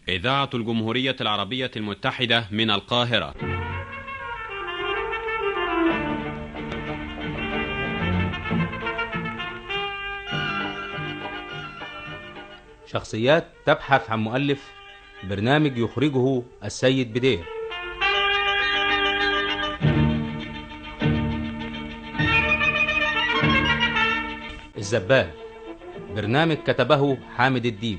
إذاعة الجمهورية العربية المتحدة من القاهرة شخصيات تبحث عن مؤلف برنامج يخرجه السيد بدير الزبال برنامج كتبه حامد الديب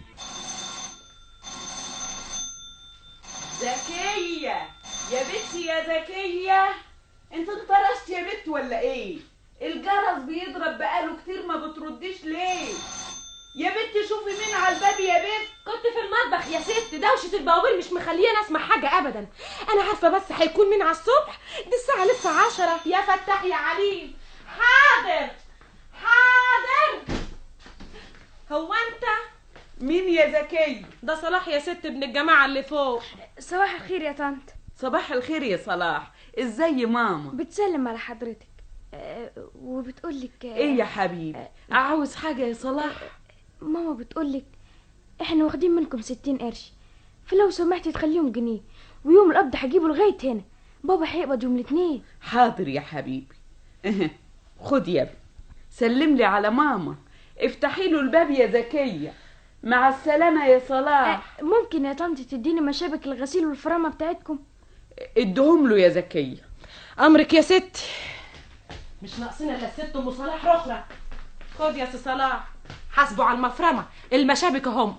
زكية يا بنتي يا زكية انت انطرشت يا بنت ولا ايه الجرس بيضرب بقاله كتير ما بترديش ليه يا بنتي شوفي مين على الباب يا بنت كنت في المطبخ يا ست دوشة البوابير مش مخلياني اسمع حاجة ابدا انا عارفة بس هيكون مين على الصبح دي الساعة لسه عشرة يا فتاح يا عليم حاضر حاضر هو انت مين يا زكية ده صلاح يا ست ابن الجماعة اللي فوق صباح الخير يا طنط صباح الخير يا صلاح ازاي ماما بتسلم على حضرتك أه وبتقولك أه ايه يا حبيبي عاوز حاجة يا صلاح ماما بتقولك احنا واخدين منكم ستين قرش فلو سمحتي تخليهم جنيه ويوم القبض هجيبه لغاية هنا بابا هيقبض يوم الاتنين حاضر يا حبيبي اه. خد يا ابني سلم لي على ماما افتحي له الباب يا زكية مع السلامة يا صلاح أه ممكن يا طنط تديني مشابك الغسيل والفرامة بتاعتكم ادهم له يا زكية امرك يا ست مش ناقصين الا الست ام صلاح رخرة خد يا سي صلاح حاسبوا على المفرمة المشابك اهم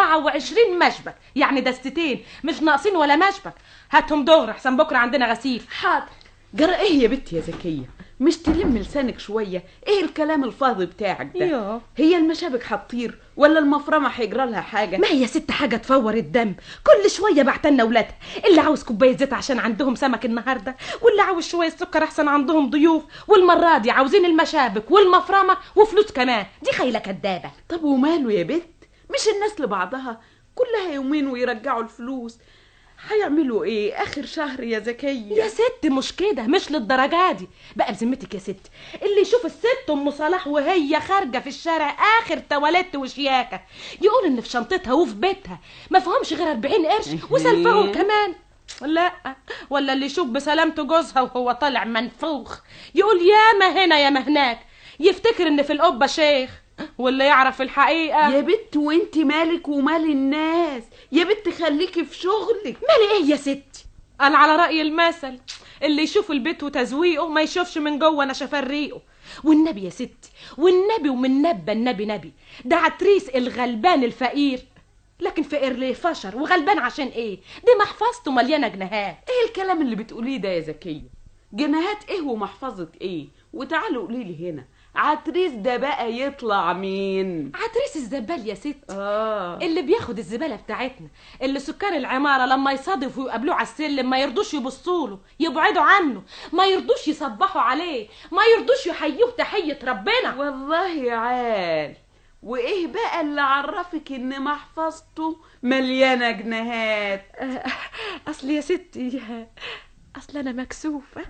24 مشبك يعني دستتين مش ناقصين ولا مشبك هاتهم دغري احسن بكره عندنا غسيل حاضر جرى ايه يا بنت يا زكية مش تلم لسانك شوية ايه الكلام الفاضي بتاعك ده يوه. هي المشابك هتطير ولا المفرمة هيجرى لها حاجة ما هي ست حاجة تفور الدم كل شوية بعتلنا ولادها اللي عاوز كوباية زيت عشان عندهم سمك النهاردة واللي عاوز شوية سكر أحسن عندهم ضيوف والمرة دي عاوزين المشابك والمفرمة وفلوس كمان دي خيلة كدابة طب وماله يا بنت مش الناس لبعضها كلها يومين ويرجعوا الفلوس هيعملوا ايه اخر شهر يا زكية يا ست مش كده مش للدرجة دي بقى بذمتك يا ست اللي يشوف الست ام صلاح وهي خارجة في الشارع اخر تواليت وشياكة يقول ان في شنطتها وفي بيتها ما فهمش غير 40 قرش وسلفهم كمان لا ولا اللي يشوف بسلامته جوزها وهو طالع منفوخ يقول ياما هنا ياما هناك يفتكر ان في القبة شيخ واللي يعرف الحقيقة يا بنت وانت مالك ومال الناس يا بنت خليكي في شغلك مالي ايه يا ستي قال على رأي المثل اللي يشوف البيت وتزويقه ما يشوفش من جوه نشفان ريقه والنبي يا ستي والنبي ومن نبى النبي نبي ده عتريس الغلبان الفقير لكن فقير ليه فشر وغلبان عشان ايه دي محفظته مليانه جنيهات ايه الكلام اللي بتقوليه ده يا زكية جنيهات ايه ومحفظة ايه وتعالوا قولي لي هنا عتريس ده بقى يطلع مين عتريس الزبال يا ست اه اللي بياخد الزباله بتاعتنا اللي سكان العماره لما يصادفوا ويقابلوه على السلم ما يرضوش يبصوا له يبعدوا عنه ما يرضوش يصبحوا عليه ما يرضوش يحيوه تحيه ربنا والله يا عال وايه بقى اللي عرفك ان محفظته مليانه جنيهات اصل يا ستي اصل انا مكسوفه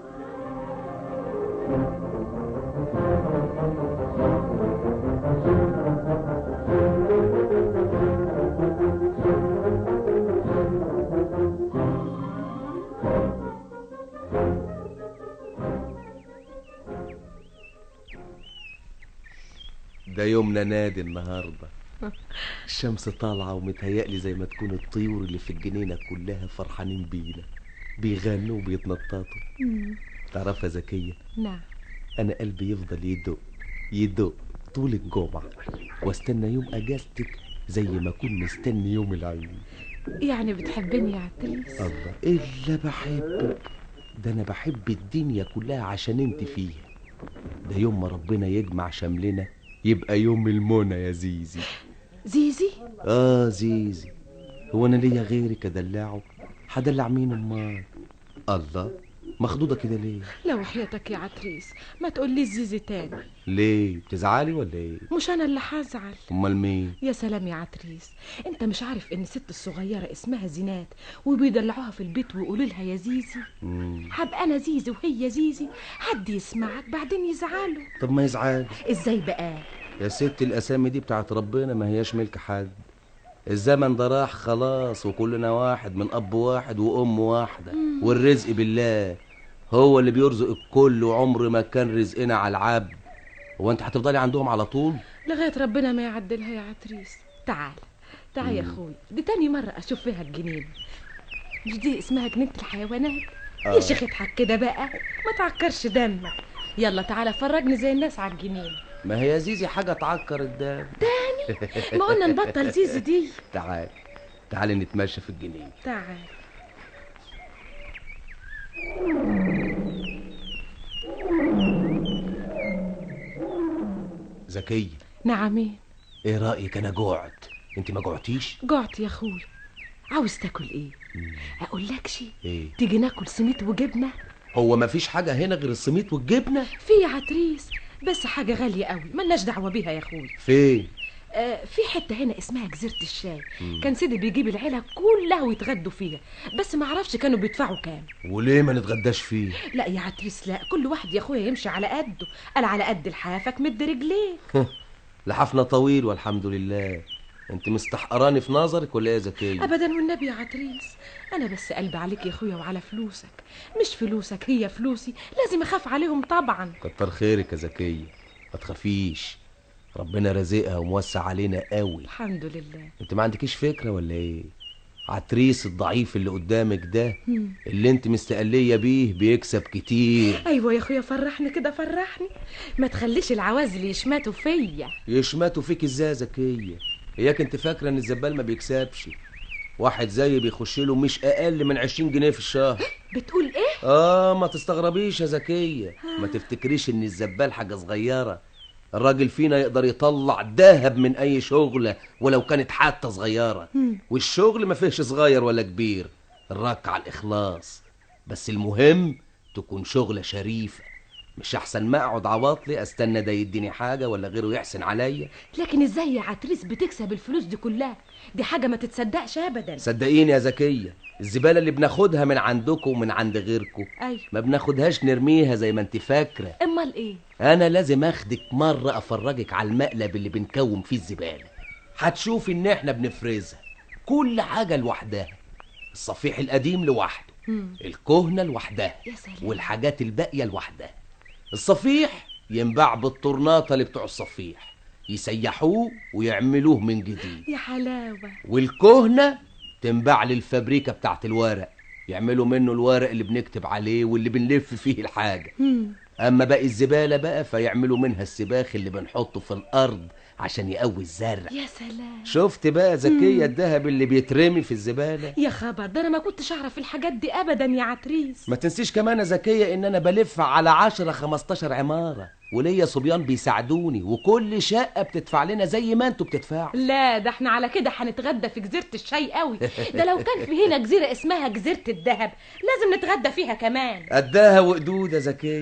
ده يومنا نادي النهارده الشمس طالعة ومتهيألي زي ما تكون الطيور اللي في الجنينة كلها فرحانين بينا بيغنوا وبيتنططوا تعرفها يا زكية نعم أنا قلبي يفضل يدق يدق طول الجمعة واستنى يوم أجازتك زي ما أكون مستني يوم العيد يعني بتحبني يا عتريس الله إلا بحبك ده أنا بحب الدنيا كلها عشان أنت فيها ده يوم ما ربنا يجمع شملنا يبقى يوم المنى يا زيزي زيزي آه زيزي هو أنا ليا غيرك أدلعه هدلع مين أمال الله مخضوضة كده ليه لو حياتك يا عتريس ما تقولي زيزي تاني ليه بتزعلي ولا ايه مش انا اللي هزعل امال مين يا سلام يا عتريس انت مش عارف ان الست الصغيره اسمها زينات وبيدلعوها في البيت ويقولوا لها يا زيزي مم. هبقى انا زيزي وهي زيزي حد يسمعك بعدين يزعلوا طب ما يزعل ازاي بقى يا ست الاسامي دي بتاعت ربنا ما هياش ملك حد الزمن ده راح خلاص وكلنا واحد من اب واحد وام واحده والرزق بالله هو اللي بيرزق الكل وعمر ما كان رزقنا على العبد هو انت هتفضلي عندهم على طول لغايه ربنا ما يعدلها يا عتريس تعال تعال يا اخوي دي تاني مره اشوف فيها الجنينه مش دي اسمها جنينه الحيوانات يا شيخ اضحك كده بقى ما تعكرش دمك يلا تعالى فرجني زي الناس على الجنينه ما هي زيزي حاجه تعكر الدم ما قلنا نبطل زيزي دي تعال تعال نتمشى في الجنينه تعال زكيه نعمين ايه رايك انا جوعت انت ما جوعتيش جعت يا اخوي عاوز تاكل ايه اقول لك شي ايه تيجي ناكل سميت وجبنه هو ما فيش حاجه هنا غير السميط والجبنه في يا عتريس بس حاجه غاليه قوي ملناش دعوه بيها يا اخوي فين آه في حته هنا اسمها جزيره الشاي كان سيدي بيجيب العيله كلها ويتغدوا فيها بس ما اعرفش كانوا بيدفعوا كام وليه ما نتغداش فيه لا يا عتريس لا كل واحد يا اخويا يمشي على قده قال على قد الحافك مد رجليه لحفنا طويل والحمد لله انت مستحقراني في نظرك ولا ايه يا زكيه ابدا والنبي يا عتريس انا بس قلبي عليك يا اخويا وعلى فلوسك مش فلوسك هي فلوسي لازم اخاف عليهم طبعا كتر خيرك يا زكيه ما تخافيش ربنا رازقها وموسع علينا قوي الحمد لله انت ما عندكيش فكره ولا ايه عتريس الضعيف اللي قدامك ده اللي انت مستقليه بيه بيكسب كتير ايوه يا اخويا فرحني كده فرحني ما تخليش العوازل يشمتوا فيا يشمتوا فيك ازاي يا زكيه اياك انت فاكره ان الزبال ما بيكسبش واحد زيي بيخش له مش اقل من 20 جنيه في الشهر بتقول ايه اه ما تستغربيش يا زكيه ما تفتكريش ان الزبال حاجه صغيره الراجل فينا يقدر يطلع دهب من اي شغله ولو كانت حتى صغيره والشغل ما فيهش صغير ولا كبير الرك على الاخلاص بس المهم تكون شغله شريفه مش احسن ما اقعد عواطلي استنى ده يديني حاجه ولا غيره يحسن عليا لكن ازاي يا عتريس بتكسب الفلوس دي كلها دي حاجه ما تتصدقش ابدا صدقيني يا زكيه الزباله اللي بناخدها من عندكم ومن عند غيركم ايوه ما بناخدهاش نرميها زي ما انت فاكره امال ايه انا لازم اخدك مره افرجك على المقلب اللي بنكوم فيه الزباله هتشوف ان احنا بنفرزها كل حاجه لوحدها الصفيح القديم لوحده الكهنه لوحدها يا سلام. والحاجات الباقيه لوحدها الصفيح ينباع بالطرناطه اللي بتوع الصفيح يسيحوه ويعملوه من جديد يا حلاوه والكهنه تنباع للفابريكا بتاعت الورق يعملوا منه الورق اللي بنكتب عليه واللي بنلف فيه الحاجه اما باقي الزباله بقى فيعملوا منها السباخ اللي بنحطه في الارض عشان يقوي الزرع يا سلام شفت بقى زكيه الذهب اللي بيترمي في الزباله يا خبر ده انا ما كنتش اعرف الحاجات دي ابدا يا عتريس ما تنسيش كمان يا زكيه ان انا بلف على 10 15 عماره وليا صبيان بيساعدوني وكل شقه بتدفع لنا زي ما انتوا بتدفعوا لا ده احنا على كده هنتغدى في جزيره الشاي قوي ده لو كان في هنا جزيره اسمها جزيره الذهب لازم نتغدى فيها كمان قدها وقدود يا زكيه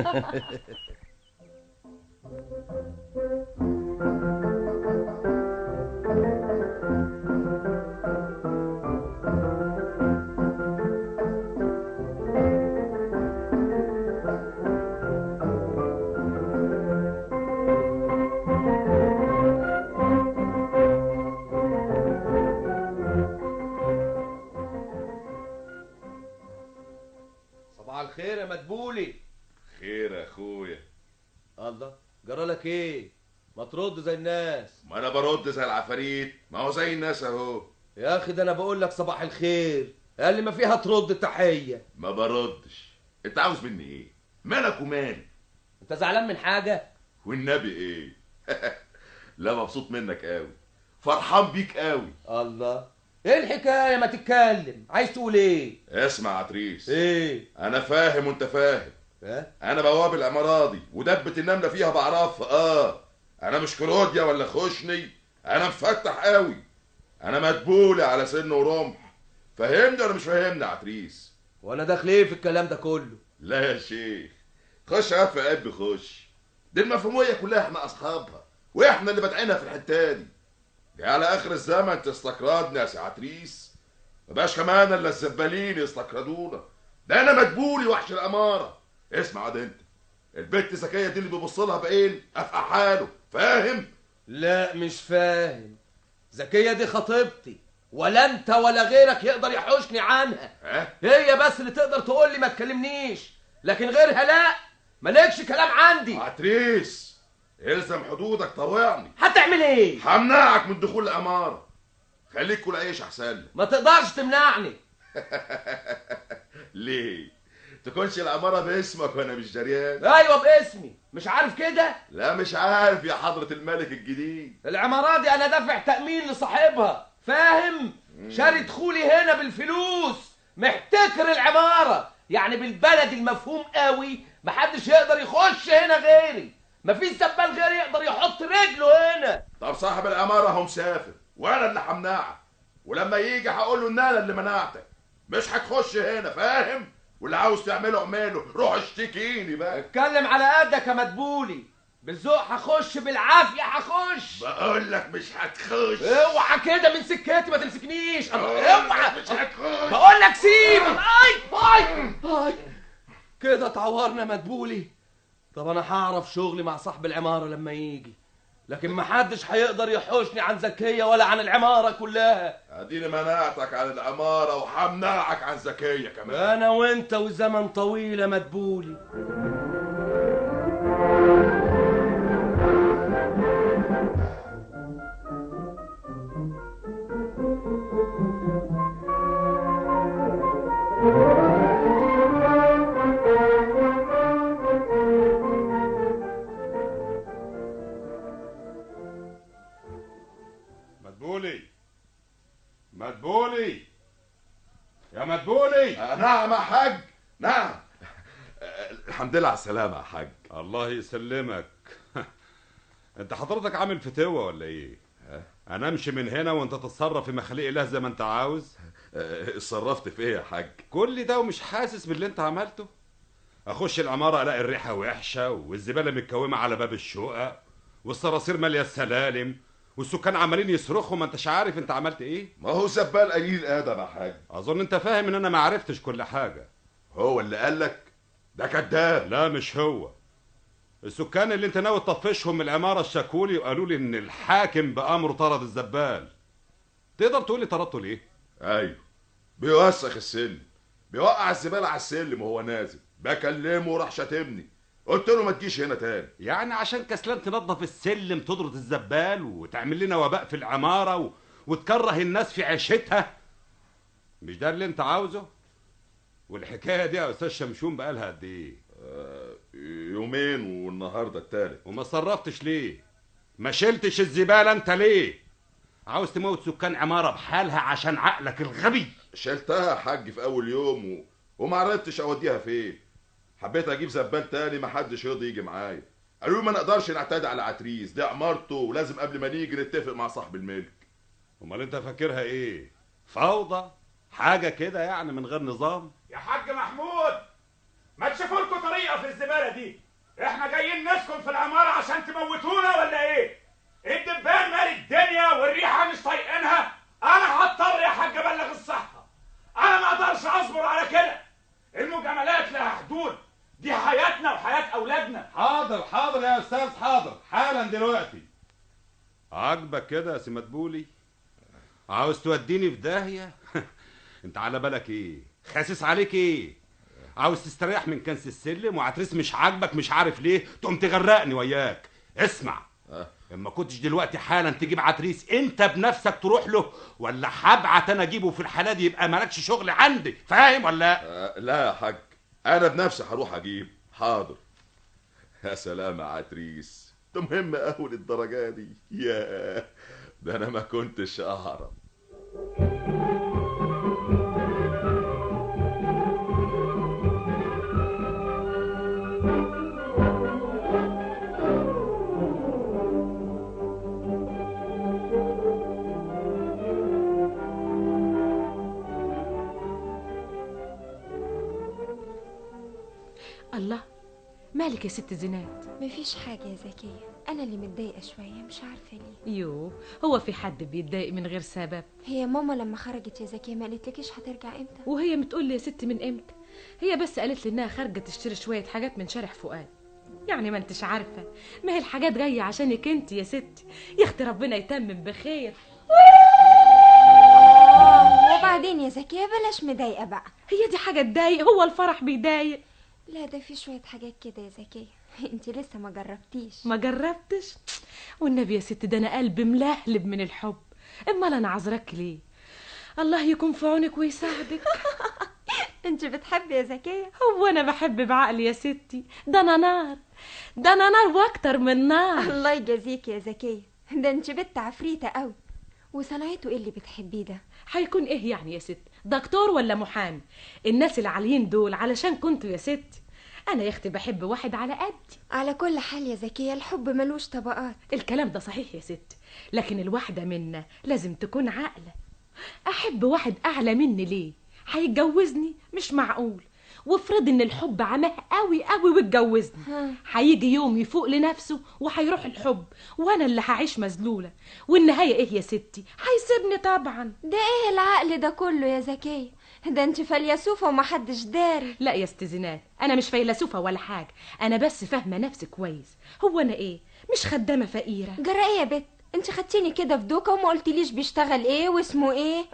صباح الخير يا مدبولي خير يا اخويا الله جرالك ايه ما ترد زي الناس ما انا برد زي العفاريت ما هو زي الناس اهو يا اخي ده انا بقول لك صباح الخير قال لي ما فيها ترد التحيه ما بردش انت عاوز مني ايه مالك ومالي انت زعلان من حاجه والنبي ايه لا مبسوط منك قوي فرحان بيك قوي الله ايه الحكايه ما تتكلم عايز تقول ايه اسمع يا عتريس ايه انا فاهم وانت فاهم ها انا بواب العمارة دي ودبة النملة فيها بعرفها اه انا مش كلوديا ولا خشني انا مفتح قوي انا مدبولي على سن ورمح فهمني ولا مش فاهمني يا عتريس وانا داخل ايه في الكلام ده كله لا يا شيخ خش يا في قلبي خش دي المفهومية كلها احنا اصحابها واحنا اللي بادعينها في الحتة دي دي على اخر الزمن تستقردني يا سي عتريس مبقاش كمان الا الزبالين يستقردونا ده انا مدبولي وحش الامارة اسمع ده انت البت ذكية دي اللي بيبص لها بعين افقع حاله فاهم لا مش فاهم زكية دي خطيبتي ولا انت ولا غيرك يقدر يحوشني عنها ها هي بس اللي تقدر تقول لي ما تكلمنيش لكن غيرها لا مالكش كلام عندي عتريس الزم حدودك طوعني هتعمل ايه همنعك من دخول العمارة خليك كل عيش احسن لك ما تقدرش تمنعني ليه تكونش العمارة باسمك وانا مش جريان ايوه باسمي مش عارف كده لا مش عارف يا حضرة الملك الجديد العمارات دي انا دافع تأمين لصاحبها فاهم شاري دخولي هنا بالفلوس محتكر العمارة يعني بالبلد المفهوم قوي محدش يقدر يخش هنا غيري مفيش زبال غيري يقدر يحط رجله هنا طب صاحب العمارة هو مسافر وانا اللي همنعك ولما يجي هقول له ان انا اللي منعتك مش هتخش هنا فاهم واللي عاوز تعمله اعمله روح اشتكيني بقى اتكلم على قدك يا مدبولي بالذوق هخش بالعافية هخش بقول لك مش هتخش اوعى كده من سكتي ما تمسكنيش اوعى مش هتخش بقول لك سيب اي اي اي كده اتعورنا مدبولي طب انا هعرف شغلي مع صاحب العمارة لما يجي لكن محدش هيقدر يحوشني عن زكية ولا عن العمارة كلها اديني منعتك عن العمارة وهمنعك عن زكية كمان انا وانت وزمن طويل يا مدبولي مدبولي مدبولي يا مدبولي آه، نعم يا حاج نعم آه، الحمد لله على السلامة يا حاج الله يسلمك انت حضرتك عامل فتوة ولا ايه انا امشي من هنا وانت تتصرف في مخاليق الله زي ما انت عاوز آه، اتصرفت في ايه يا حاج كل ده ومش حاسس باللي انت عملته اخش العمارة الاقي الريحة وحشة والزبالة متكومة على باب الشقق والصراصير مالية السلالم والسكان عمالين يصرخوا ما انتش عارف انت عملت ايه ما هو زبال قليل ادب يا حاج اظن انت فاهم ان انا ما عرفتش كل حاجة هو اللي قال لك ده كذاب لا مش هو السكان اللي انت ناوي تطفشهم من العمارة الشكولي وقالوا لي ان الحاكم بأمره طرد الزبال تقدر تقول لي طردته ليه ايوه بيوسخ السلم بيوقع الزبالة على السلم وهو نازل بكلمه وراح شاتمني قلت له ما تجيش هنا تاني يعني عشان كسلان تنظف السلم تطرد الزبال وتعمل لنا وباء في العمارة و... وتكره الناس في عيشتها مش ده اللي انت عاوزه والحكاية دي يا استاذ شمشون بقالها قد ايه آه، يومين والنهارده التالت وما صرفتش ليه ما شلتش الزبالة انت ليه عاوز تموت سكان عمارة بحالها عشان عقلك الغبي شلتها يا حاج في اول يوم و... وما عرفتش اوديها فين حبيت اجيب زبال تاني ما حدش يرضى يجي معايا قالوا لي ما نقدرش نعتدي على عتريس دي عمارته ولازم قبل ما نيجي نتفق مع صاحب الملك امال انت فاكرها ايه فوضى حاجة كده يعني من غير نظام يا حاج محمود ما تشوفوا لكم طريقه في الزباله دي احنا جايين نسكن في العماره عشان تموتونا ولا ايه الدبان مال الدنيا والريحه مش طايقينها انا هضطر يا حاج ابلغ الصحه انا ما اقدرش اصبر على كده المجاملات لها حدود دي حياتنا وحياه اولادنا حاضر حاضر يا استاذ حاضر حالا دلوقتي عاجبك كده يا سي مدبولي عاوز توديني في داهية انت على بالك ايه خاسس عليك ايه عاوز تستريح من كنس السلم وعتريس مش عاجبك مش عارف ليه تقوم تغرقني وياك اسمع أه. اما كنتش دلوقتي حالا تجيب عتريس انت بنفسك تروح له ولا هبعت انا اجيبه في الحالة دي يبقى مالكش شغل عندي فاهم ولا لا آه، لا يا حاج انا بنفسي هروح اجيب حاضر يا سلام يا عتريس ده مهم قوي للدرجه دي يا ده انا ما كنتش اعرف الله مالك يا ست زينات مفيش حاجة يا زكية أنا اللي متضايقة شوية مش عارفة ليه يو هو في حد بيتضايق من غير سبب هي ماما لما خرجت يا زكية ما قالتلكيش هترجع امتى وهي بتقول لي يا ست من امتى هي بس قالت لي انها خارجه تشتري شويه حاجات من شارع فؤاد يعني ما انتش عارفه ما هي الحاجات جايه عشانك انت يا ستي يا اختي ربنا يتمم بخير زكية بلاش مضايقة بقى هي دي حاجة تضايق هو الفرح بيضايق لا ده في شوية حاجات كده يا زكية انت لسه ما جربتيش ما جربتش والنبي يا ست ده انا قلبي ملهلب من الحب امال انا عذرك ليه الله يكون في عونك ويساعدك انت بتحبي يا زكية هو انا بحب بعقلي يا ستي ده انا نار ده انا نار واكتر من نار الله يجازيك يا زكية ده انت بنت عفريتة قوي وصنعته ايه اللي بتحبيه ده هيكون ايه يعني يا ست دكتور ولا محامي الناس العاليين دول علشان كنتوا يا ست انا يا اختي بحب واحد على قدي على كل حال يا زكية الحب ملوش طبقات الكلام ده صحيح يا ست لكن الواحدة منا لازم تكون عاقلة أحب واحد أعلى مني ليه هيتجوزني مش معقول وافرض ان الحب عماه قوي قوي واتجوزني هيجي يوم يفوق لنفسه وهيروح الحب وانا اللي هعيش مذلوله والنهايه ايه يا ستي هيسيبني طبعا ده ايه العقل ده كله يا زكية ده انت فيلسوفة ومحدش داري لا يا ست زينات انا مش فيلسوفه ولا حاجه انا بس فاهمه نفسي كويس هو انا ايه مش خدامه فقيره جرى ايه يا بت انت خدتيني كده في دوكة وما قلتليش بيشتغل ايه واسمه ايه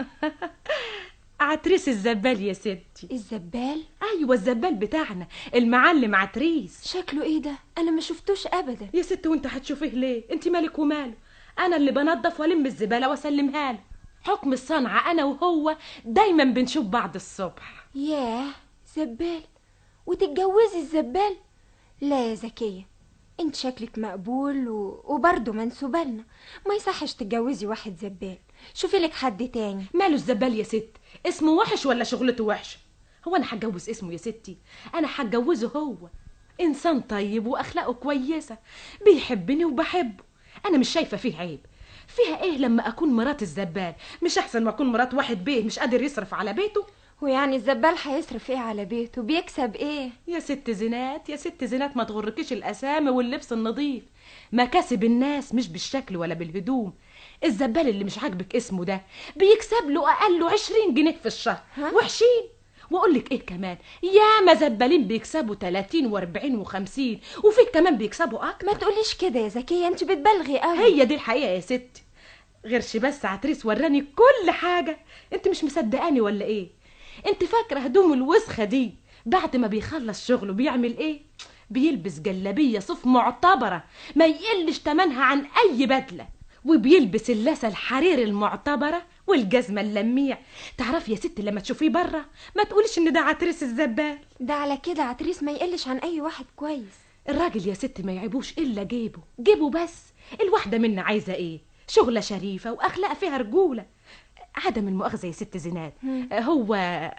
عتريس الزبال يا ستي الزبال ايوه الزبال بتاعنا المعلم عتريس شكله ايه ده انا ما شفتوش ابدا يا ست وانت هتشوفيه ليه انت مالك وماله انا اللي بنضف والم الزباله واسلمها له حكم الصنعه انا وهو دايما بنشوف بعض الصبح ياه زبال وتتجوزي الزبال لا يا زكية انت شكلك مقبول و... وبرضه منسوبة لنا ما يصحش تتجوزي واحد زبال شوفي لك حد تاني ماله الزبال يا ست اسمه وحش ولا شغلته وحشه هو انا هتجوز اسمه يا ستي انا هتجوزه هو انسان طيب واخلاقه كويسه بيحبني وبحبه انا مش شايفه فيه عيب فيها ايه لما اكون مرات الزبال مش احسن ما اكون مرات واحد بيه مش قادر يصرف على بيته ويعني الزبال هيصرف ايه على بيته بيكسب ايه يا ست زينات يا ست زينات ما تغركيش الاسامي واللبس النظيف مكاسب الناس مش بالشكل ولا بالهدوم الزبال اللي مش عاجبك اسمه ده بيكسب له اقله عشرين جنيه في الشهر وحشين واقول لك ايه كمان يا زبالين بيكسبوا 30 و40 و50 وفي كمان بيكسبوا اكتر ما تقوليش كده يا زكية انت بتبالغي قوي هي دي الحقيقه يا ستي غيرش بس عتريس وراني كل حاجه انت مش مصدقاني ولا ايه انت فاكره هدوم الوسخه دي بعد ما بيخلص شغله بيعمل ايه بيلبس جلابيه صوف معتبره ما يقلش تمنها عن اي بدله وبيلبس اللاسه الحرير المعتبره والجزمه اللميع تعرفي يا ست لما تشوفيه بره ما تقوليش ان ده عتريس الزبال ده على كده عتريس ما يقلش عن اي واحد كويس الراجل يا ست ما يعيبوش الا جيبه جيبه بس الواحده منا عايزه ايه شغله شريفه واخلاق فيها رجوله عدم المؤاخذه يا ست زينات هو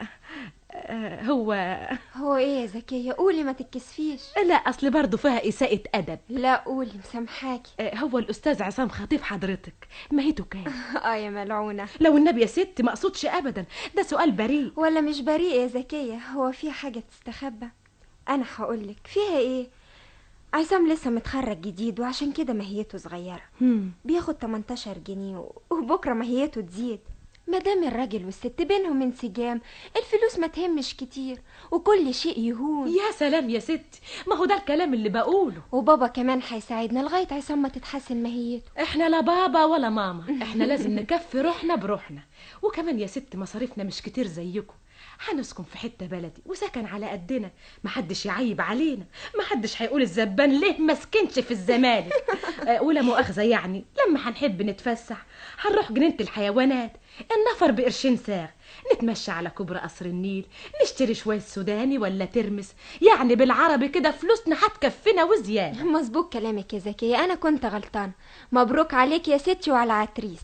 هو هو ايه يا زكية قولي ما تتكسفيش لا اصل برضه فيها اساءة ادب لا قولي مسامحاكي هو الاستاذ عصام خطيب حضرتك ماهيته كام اه يا ملعونة لو النبي يا ست ما اقصدش ابدا ده سؤال بريء ولا مش بريء يا زكية هو في حاجة تستخبى انا هقولك فيها ايه عصام لسه متخرج جديد وعشان كده ماهيته صغيرة هم. بياخد 18 جنيه وبكرة ماهيته تزيد مادام الراجل والست بينهم انسجام الفلوس ما تهمش كتير وكل شيء يهون يا سلام يا ست ما هو ده الكلام اللي بقوله وبابا كمان هيساعدنا لغاية عصام ما تتحسن ماهيته احنا لا بابا ولا ماما احنا لازم نكفي روحنا بروحنا وكمان يا ست مصاريفنا مش كتير زيكم هنسكن في حته بلدي وسكن على قدنا محدش يعيب علينا محدش هيقول الزبان ليه ما سكنش في الزمالك أه ولا مؤاخذه يعني لما هنحب نتفسح هنروح جنينه الحيوانات النفر بقرشين ساغ نتمشى على كوبري قصر النيل نشتري شويه سوداني ولا ترمس يعني بالعربي كده فلوسنا هتكفينا وزياده مظبوط كلامك يا زكية انا كنت غلطان مبروك عليك يا ستي وعلى عتريس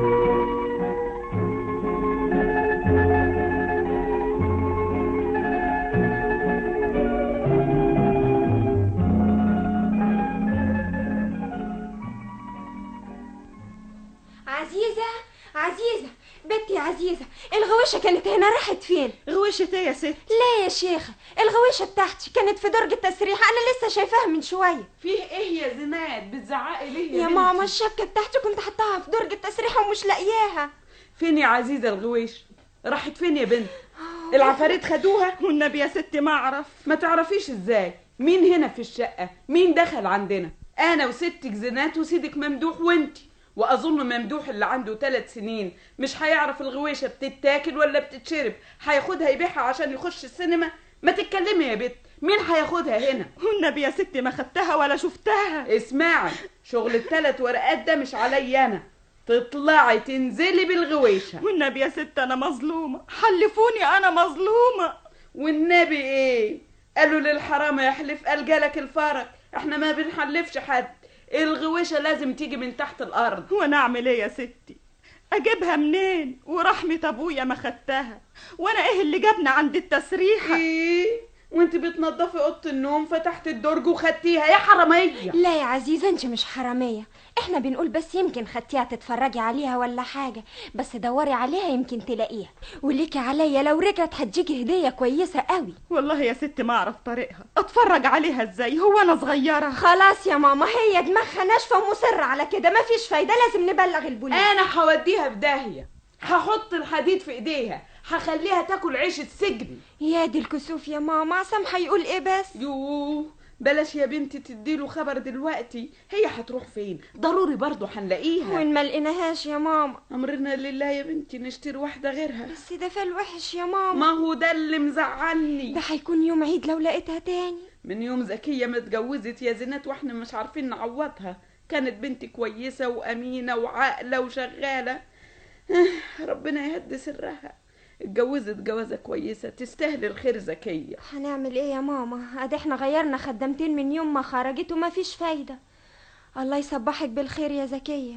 عزيزة عزيزة بنتي عزيزة الغوشة كانت هنا راحت فين؟ غوشة ايه يا ست؟ لا يا شيخة الغوشة بتاعتي كانت في درج التسريح أنا لسه شايفاها من شوية فيه ايه يا زينات بتزعقي ليه يا بنتي؟ ماما الشبكة بتاعتي كنت حطاها في درج التسريح ومش لاقياها فين يا عزيزة الغويش راحت فين يا بنت العفاريت خدوها والنبي يا ستي ما اعرف ما تعرفيش ازاي مين هنا في الشقة مين دخل عندنا انا وستك زينات وسيدك ممدوح وانتي واظن ممدوح اللي عنده ثلاث سنين مش هيعرف الغويشه بتتاكل ولا بتتشرب هياخدها يبيعها عشان يخش السينما ما تتكلمي يا بت مين هياخدها هنا والنبي يا ستي ما خدتها ولا شفتها اسمعي شغل الثلاث ورقات ده مش عليا انا تطلعي تنزلي بالغويشه والنبي يا ست انا مظلومه حلفوني انا مظلومه والنبي ايه قالوا للحرامه يحلف قال جالك الفرج احنا ما بنحلفش حد الغويشه لازم تيجي من تحت الارض وانا اعمل ايه يا ستي اجيبها منين ورحمه ابويا ما خدتها وانا ايه اللي جابنا عند التسريحه ايه وانت بتنضفي اوضه النوم فتحت الدرج وخدتيها يا حراميه لا يا عزيزة انت مش حرامية احنا بنقول بس يمكن خدتيها تتفرجي عليها ولا حاجة بس دوري عليها يمكن تلاقيها وليكي عليا لو رجعت هتجيكي هدية كويسة قوي والله يا ستي ما اعرف طريقها اتفرج عليها ازاي هو انا صغيره خلاص يا ماما هي دماغها ناشفة ومصرة على كده مفيش فايدة لازم نبلغ البوليس انا هوديها في داهيه هحط الحديد في ايديها هخليها تاكل عيش السجن يا دي الكسوف يا ماما عصام هيقول ايه بس يوه بلاش يا بنتي تديله خبر دلوقتي هي هتروح فين ضروري برضه هنلاقيها وين ما لقيناهاش يا ماما امرنا لله يا بنتي نشتري واحده غيرها بس ده فال وحش يا ماما ما هو ده اللي مزعلني ده هيكون يوم عيد لو لقيتها تاني من يوم زكيه ما اتجوزت يا زينات واحنا مش عارفين نعوضها كانت بنت كويسه وامينه وعاقله وشغاله ربنا يهدي سرها اتجوزت جوازه كويسه تستاهل الخير زكيه هنعمل ايه يا ماما ادي احنا غيرنا خدامتين من يوم ما خرجت وما فيش فايدة الله يصبحك بالخير يا زكية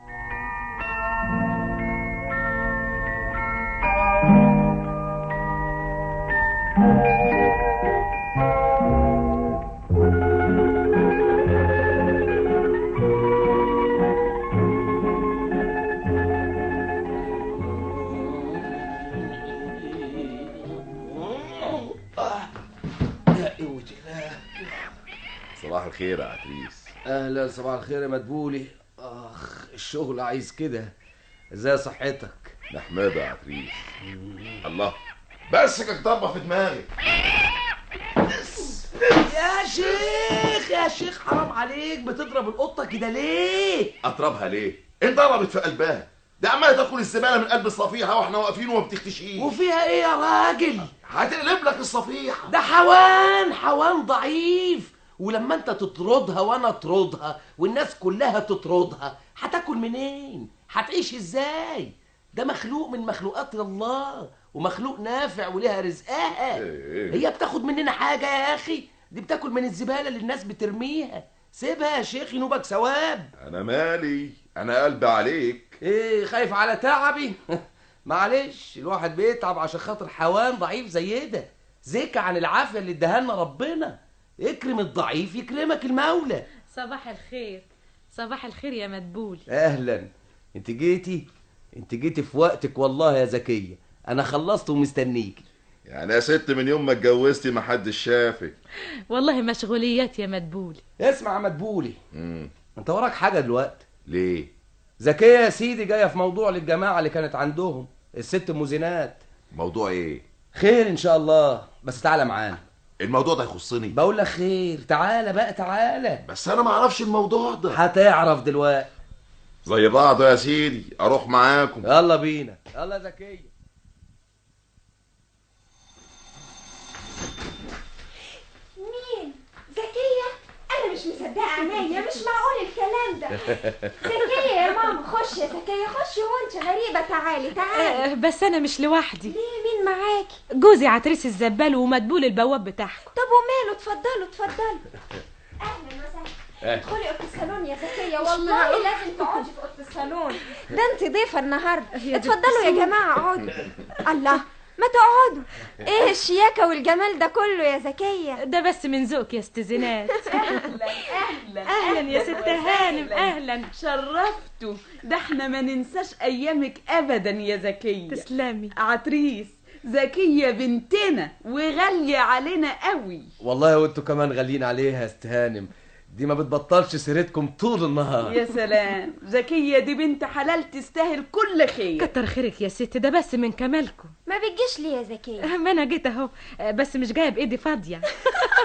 يا قوة الله صباح الخير يا عتريس اهلا صباح الخير يا مدبولي اخ الشغل عايز كده ازاي صحتك نحمدها يا عتريس الله بس كك ضربه في دماغي يا شيخ يا شيخ حرام عليك بتضرب القطه كده ليه اضربها ليه انت ضربت في قلبها ده عماله تاكل الزباله من قلب الصفيحه واحنا واقفين وما بتختشيش وفيها ايه يا راجل هتقلب لك الصفيحه ده حيوان حيوان ضعيف ولما انت تطردها وانا اطردها والناس كلها تطردها هتاكل منين هتعيش ازاي ده مخلوق من مخلوقات الله ومخلوق نافع وليها رزقها إيه. هي بتاخد مننا حاجه يا اخي دي بتاكل من الزباله اللي الناس بترميها سيبها يا شيخ ينوبك ثواب انا مالي انا قلبي عليك ايه خايف على تعبي معلش الواحد بيتعب عشان خاطر حيوان ضعيف زي ده زكى عن العافيه اللي اداها ربنا اكرم الضعيف يكرمك المولى صباح الخير صباح الخير يا مدبول اهلا انت جيتي انت جيتي في وقتك والله يا زكيه انا خلصت ومستنيكي يعني يا ست من يوم ما اتجوزتي ما حدش شافك والله مشغوليات يا مدبول اسمع يا مدبولي مم. انت وراك حاجه دلوقتي ليه زكيه يا سيدي جايه في موضوع للجماعه اللي كانت عندهم الست موزينات موضوع ايه خير ان شاء الله بس تعالى معانا الموضوع ده يخصني بقول لك خير تعالى بقى تعالى بس انا ما اعرفش الموضوع ده هتعرف دلوقتي زي بعضه يا سيدي اروح معاكم يلا بينا يلا يا زكيه مين زكية انا مش مصدقة عينيا مش معقول الكلام ده زكية يا ماما خش يا زكية خش هو انت غريبة تعالي تعالي آه، بس انا مش لوحدي ليه مين معاكي جوزي عتريس الزبال ومدبول البواب بتاعكم طب وماله اتفضلوا اتفضلوا اهلا وسهلا ادخلي اوضه الصالون يا زكية والله لازم تقعدي في اوضه الصالون ده انت ضيفة النهارده اتفضلوا يا جماعة اقعدوا الله ما تقعدوا ايه الشياكة والجمال ده كله يا زكية ده بس من ذوقك يا استاذينات اهلا اهلا اهلا يا ست هانم اهلا شرفتوا ده احنا ما ننساش ايامك ابدا يا زكيه تسلمي عتريس زكيه بنتنا وغاليه علينا قوي والله وانتوا كمان غاليين عليها يا استهانم دي ما بتبطلش سيرتكم طول النهار يا سلام زكيه دي بنت حلال تستاهل كل خير كتر خيرك يا ست ده بس من كمالكم ما بتجيش ليه يا زكية ما انا جيت اهو آه، بس مش جايه بايدي فاضيه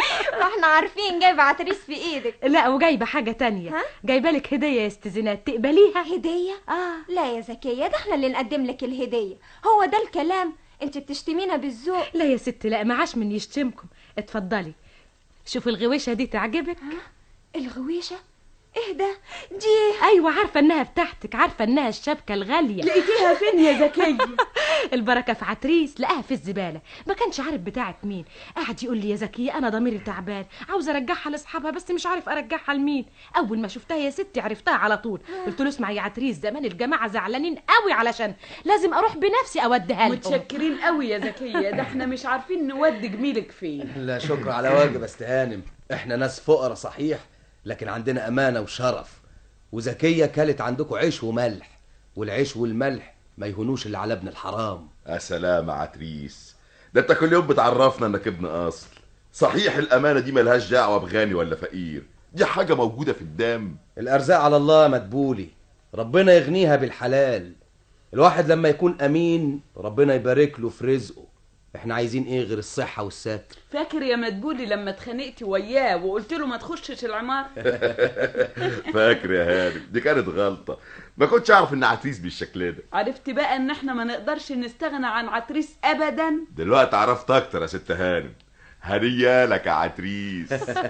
ما احنا عارفين جايبه عتريس في ايدك لا وجايبه حاجه تانية جايبه لك هديه يا ست زينات تقبليها هديه اه لا يا زكيه ده احنا اللي نقدم لك الهديه هو ده الكلام انت بتشتمينا بالذوق لا يا ست لا معاش من يشتمكم اتفضلي شوفي الغويشه دي تعجبك الغويشه ايه ده دي ايوه عارفه انها بتاعتك عارفه انها الشبكه الغاليه لقيتيها فين يا زكيه البركه في عتريس لقاها في الزباله ما كانش عارف بتاعت مين قعد يقول لي يا زكيه انا ضميري تعبان عاوز ارجعها لاصحابها بس مش عارف ارجعها لمين اول ما شفتها يا ستي عرفتها على طول قلت له اسمع يا عتريس زمان الجماعه زعلانين قوي علشان لازم اروح بنفسي اوديها لهم متشكرين قوي يا زكيه ده احنا مش عارفين نودي جميلك فين لا شكر على واجب يا أستاذ هانم احنا ناس فقراء صحيح لكن عندنا امانه وشرف وزكيه كلت عندكم عيش وملح والعيش والملح ما يهونوش اللي على ابن الحرام يا سلام يا عتريس ده انت كل يوم بتعرفنا انك ابن اصل صحيح الامانه دي ملهاش دعوه بغني ولا فقير دي حاجه موجوده في الدم الارزاق على الله يا مدبولي ربنا يغنيها بالحلال الواحد لما يكون امين ربنا يبارك له في رزقه احنا عايزين ايه غير الصحه والستر فاكر يا مدبولي لما اتخانقتي وياه وقلت له ما تخشش العمار فاكر يا هانم دي كانت غلطه ما كنتش اعرف ان عتريس بالشكل ده عرفت بقى ان احنا ما نقدرش نستغنى عن عتريس ابدا دلوقتي عرفت اكتر يا ست هانم هديه لك يا عتريس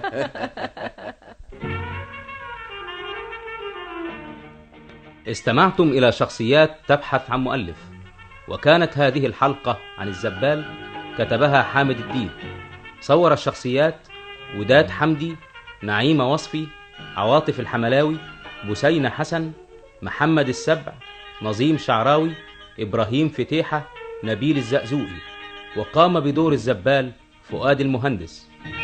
استمعتم إلى شخصيات تبحث عن مؤلف وكانت هذه الحلقة عن الزبال كتبها حامد الدين صور الشخصيات وداد حمدي نعيمة وصفي عواطف الحملاوي بسينة حسن محمد السبع نظيم شعراوي إبراهيم فتيحة نبيل الزقزوقي وقام بدور الزبال فؤاد المهندس